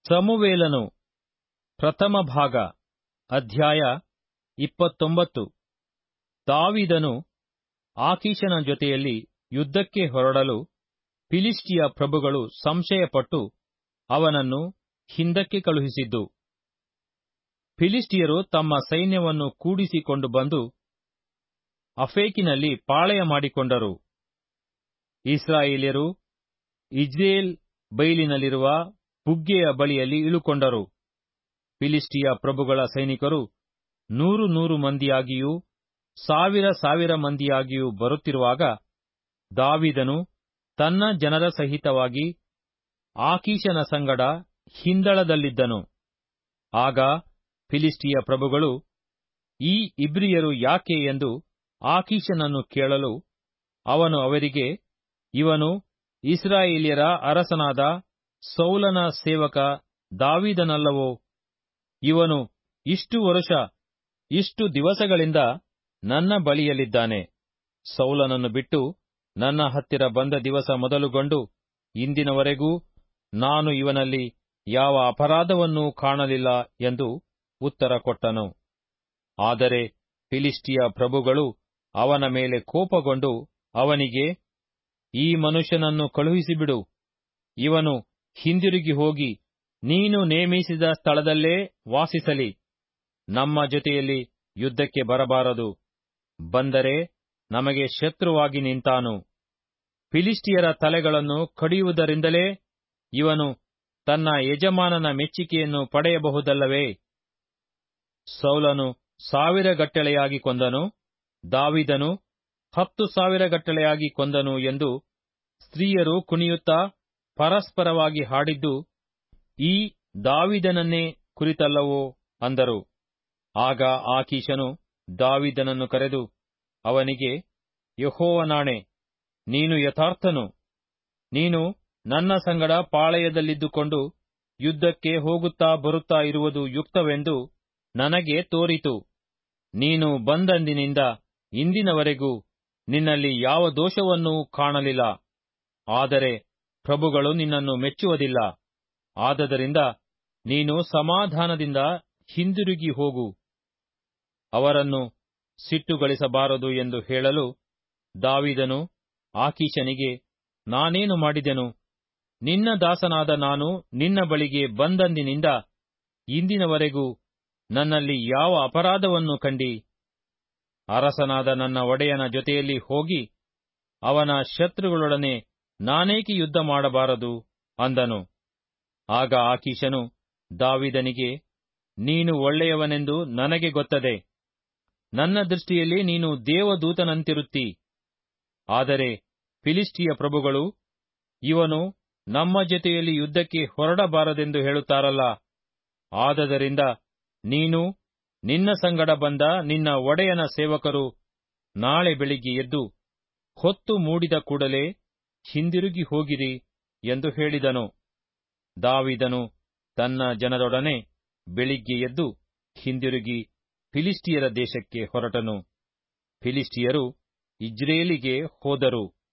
ಸಮುವೇಲನು ಪ್ರಥಮ ಭಾಗ ಅಧ್ಯಾಯ ಇಪ್ಪತ್ತೊಂಬತ್ತು ದಾವಿದನು ಆಕೀಷನ ಜೊತೆಯಲ್ಲಿ ಯುದ್ಧಕ್ಕೆ ಹೊರಡಲು ಫಿಲಿಷ್ಟಿಯ ಪ್ರಭುಗಳು ಸಂಶಯಪಟ್ಟು ಅವನನ್ನು ಹಿಂದಕ್ಕೆ ಕಳುಹಿಸಿದ್ದು ಫಿಲಿಷ್ಟಿಯರು ತಮ್ಮ ಸೈನ್ಯವನ್ನು ಕೂಡಿಸಿಕೊಂಡು ಬಂದು ಅಫೇಕಿನಲ್ಲಿ ಪಾಳೆಯ ಮಾಡಿಕೊಂಡರು ಇಸ್ರಾಯೇಲ್ಯರು ಇಜ್ರೇಲ್ ಬೈಲಿನಲ್ಲಿರುವ ಬುಗ್ಗೆಯ ಬಳಿಯಲ್ಲಿ ಇಳುಕೊಂಡರು ಫಿಲಿಷ್ಟಿಯ ಪ್ರಭುಗಳ ಸೈನಿಕರು ನೂರು ನೂರು ಮಂದಿಯಾಗಿಯೂ ಸಾವಿರ ಸಾವಿರ ಮಂದಿಯಾಗಿಯೂ ಬರುತ್ತಿರುವಾಗ ದಾವಿದನು ತನ್ನ ಜನರ ಸಹಿತವಾಗಿ ಆಕೀಷನ ಸಂಗಡ ಹಿಂದಳದಲ್ಲಿದ್ದನು ಆಗ ಫಿಲಿಷ್ಟಿಯ ಪ್ರಭುಗಳು ಈ ಇಬ್ರಿಯರು ಯಾಕೆ ಎಂದು ಆಕೀಷನನ್ನು ಕೇಳಲು ಅವನು ಅವರಿಗೆ ಇವನು ಇಸ್ರಾಯೇಲ್ಯರ ಅರಸನಾದ ಸೌಲನ ಸೇವಕ ದಾವಿದನಲ್ಲವೋ ಇವನು ಇಷ್ಟು ವರುಷ ಇಷ್ಟು ದಿವಸಗಳಿಂದ ನನ್ನ ಬಳಿಯಲ್ಲಿದ್ದಾನೆ ಸೌಲನನ್ನು ಬಿಟ್ಟು ನನ್ನ ಹತ್ತಿರ ಬಂದ ದಿವಸ ಮೊದಲುಗೊಂಡು ಇಂದಿನವರೆಗೂ ನಾನು ಇವನಲ್ಲಿ ಯಾವ ಅಪರಾಧವನ್ನೂ ಕಾಣಲಿಲ್ಲ ಎಂದು ಉತ್ತರ ಕೊಟ್ಟನು ಆದರೆ ಫಿಲಿಷ್ಟಿಯ ಪ್ರಭುಗಳು ಅವನ ಮೇಲೆ ಕೋಪಗೊಂಡು ಅವನಿಗೆ ಈ ಮನುಷ್ಯನನ್ನು ಕಳುಹಿಸಿಬಿಡು ಇವನು ಹಿಂದಿರುಗಿ ಹೋಗಿ ನೀನು ನೇಮಿಸಿದ ಸ್ಥಳದಲ್ಲೇ ವಾಸಿಸಲಿ ನಮ್ಮ ಜೊತೆಯಲ್ಲಿ ಯುದ್ಧಕ್ಕೆ ಬರಬಾರದು ಬಂದರೆ ನಮಗೆ ಶತ್ರುವಾಗಿ ನಿಂತಾನು ಫಿಲಿಷ್ಟಿಯರ ತಲೆಗಳನ್ನು ಕಡಿಯುವುದರಿಂದಲೇ ಇವನು ತನ್ನ ಯಜಮಾನನ ಮೆಚ್ಚಿಕೆಯನ್ನು ಪಡೆಯಬಹುದಲ್ಲವೇ ಸೌಲನು ಸಾವಿರಗಟ್ಟಲೆಯಾಗಿ ಕೊಂದನು ದಾವಿದನು ಹತ್ತು ಸಾವಿರಗಟ್ಟಲೆಯಾಗಿ ಕೊಂದನು ಎಂದು ಸ್ತ್ರೀಯರು ಕುಣಿಯುತ್ತಾ ಪರಸ್ಪರವಾಗಿ ಹಾಡಿದ್ದು ಈ ದಾವಿದನನ್ನೇ ಕುರಿತಲ್ಲವೋ ಅಂದರು ಆಗ ಆಕೀಶನು ದಾವಿದನನ್ನು ಕರೆದು ಅವನಿಗೆ ಯಹೋವನಾಣೆ ನೀನು ಯಥಾರ್ಥನು ನೀನು ನನ್ನ ಸಂಗಡ ಪಾಳೆಯದಲ್ಲಿದ್ದುಕೊಂಡು ಯುದ್ಧಕ್ಕೆ ಹೋಗುತ್ತಾ ಬರುತ್ತಾ ಇರುವುದು ಯುಕ್ತವೆಂದು ನನಗೆ ತೋರಿತು ನೀನು ಬಂದಂದಿನಿಂದ ಇಂದಿನವರೆಗೂ ನಿನ್ನಲ್ಲಿ ಯಾವ ದೋಷವನ್ನೂ ಕಾಣಲಿಲ್ಲ ಆದರೆ ಪ್ರಭುಗಳು ನಿನ್ನನ್ನು ಮೆಚ್ಚುವುದಿಲ್ಲ ಆದದರಿಂದ ನೀನು ಸಮಾಧಾನದಿಂದ ಹಿಂದಿರುಗಿ ಹೋಗು ಅವರನ್ನು ಸಿಟ್ಟುಗಳಿಸಬಾರದು ಎಂದು ಹೇಳಲು ದಾವಿದನು ಆಕೀಶನಿಗೆ ನಾನೇನು ಮಾಡಿದೆನು ನಿನ್ನ ದಾಸನಾದ ನಾನು ನಿನ್ನ ಬಳಿಗೆ ಬಂದಂದಿನಿಂದ ಇಂದಿನವರೆಗೂ ನನ್ನಲ್ಲಿ ಯಾವ ಅಪರಾಧವನ್ನು ಕಂಡಿ ಅರಸನಾದ ನನ್ನ ಒಡೆಯನ ಜೊತೆಯಲ್ಲಿ ಹೋಗಿ ಅವನ ಶತ್ರುಗಳೊಡನೆ ನಾನೇಕೆ ಯುದ್ಧ ಮಾಡಬಾರದು ಅಂದನು ಆಗ ಆಕೀಶನು ದಾವಿದನಿಗೆ ನೀನು ಒಳ್ಳೆಯವನೆಂದು ನನಗೆ ಗೊತ್ತದೆ ನನ್ನ ದೃಷ್ಟಿಯಲ್ಲಿ ನೀನು ದೇವದೂತನಂತಿರುತ್ತಿ ಆದರೆ ಫಿಲಿಷ್ಟಿಯ ಪ್ರಭುಗಳು ಇವನು ನಮ್ಮ ಜೊತೆಯಲ್ಲಿ ಯುದ್ಧಕ್ಕೆ ಹೊರಡಬಾರದೆಂದು ಹೇಳುತ್ತಾರಲ್ಲ ಆದದರಿಂದ ನೀನು ನಿನ್ನ ಸಂಗಡ ಬಂದ ನಿನ್ನ ಒಡೆಯನ ಸೇವಕರು ನಾಳೆ ಬೆಳಿಗ್ಗೆ ಎದ್ದು ಹೊತ್ತು ಮೂಡಿದ ಕೂಡಲೇ ಹಿಂದಿರುಗಿ ಹೋಗಿರಿ ಎಂದು ಹೇಳಿದನು ದಾವಿದನು ತನ್ನ ಜನರೊಡನೆ ಬೆಳಿಗ್ಗೆ ಎದ್ದು ಹಿಂದಿರುಗಿ ಫಿಲಿಷ್ಟಿಯರ ದೇಶಕ್ಕೆ ಹೊರಟನು ಫಿಲಿಷ್ಟಿಯರು ಇಜ್ರೇಲಿಗೆ ಹೋದರು